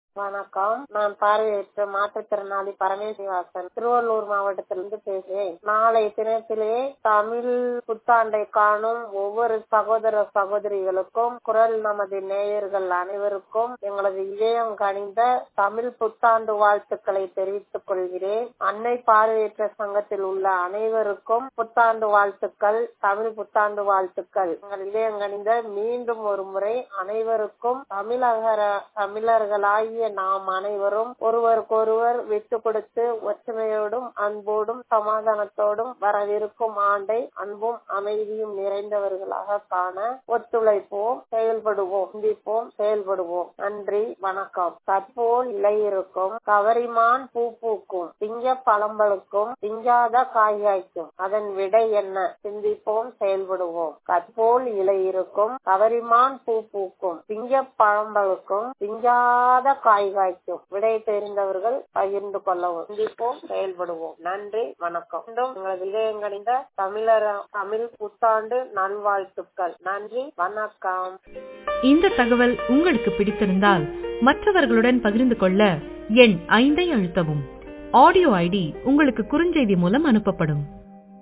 வணக்கம் நான் பார்வையற்ற மாற்றுத்திறனாளி பரமேஸ்வரன் திருவள்ளூர் மாவட்டத்திலிருந்து பேசுகிறேன் நாளை தினத்திலே தமிழ் புத்தாண்டை காணும் ஒவ்வொரு சகோதர சகோதரிகளுக்கும் குரல் நமது நேயர்கள் அனைவருக்கும் எங்களது இதயம் கணிந்த தமிழ் புத்தாண்டு வாழ்த்துக்களை தெரிவித்துக் கொள்கிறேன் அன்னை பார்வையற்ற சங்கத்தில் உள்ள அனைவருக்கும் புத்தாண்டு வாழ்த்துக்கள் தமிழ் புத்தாண்டு வாழ்த்துக்கள் எங்கள் இதயம் கணிந்த மீண்டும் ஒரு முறை அனைவருக்கும் தமிழக தமிழர்களாகிய நாம் அனைவரும் ஒருவருக்கொருவர் விட்டு கொடுத்து ஒற்றுமையோடும் அன்போடும் சமாதானத்தோடும் வரவிருக்கும் ஆண்டை அன்பும் அமைதியும் நிறைந்தவர்களாக காண ஒத்துழைப்போம் செயல்படுவோம் சிந்திப்போம் செயல்படுவோம் நன்றி வணக்கம் தற்போல் இலையிருக்கும் கவரிமான் பூ பூக்கும் திங்க பழம்பழுக்கும் திங்காத காய்காய்க்கும் அதன் விடை என்ன சிந்திப்போம் செயல்படுவோம் கற்போல் இலையிருக்கும் கவரிமான் பூ பூக்கும் திங்க பழம்பழுக்கும் திங்காத காய் காய்க்கும் விடை தெரிந்தவர்கள் பகிர்ந்து கொள்ளவும் சிந்திப்போம் செயல்படுவோம் நன்றி வணக்கம் மீண்டும் எங்களது இதயங்கணிந்த தமிழர் தமிழ் புத்தாண்டு நல்வாழ்த்துக்கள் நன்றி வணக்கம் இந்த தகவல் உங்களுக்கு பிடித்திருந்தால் மற்றவர்களுடன் பகிர்ந்து கொள்ள எண் ஐந்தை அழுத்தவும் ஆடியோ ஐடி உங்களுக்கு குறுஞ்செய்தி மூலம் அனுப்பப்படும்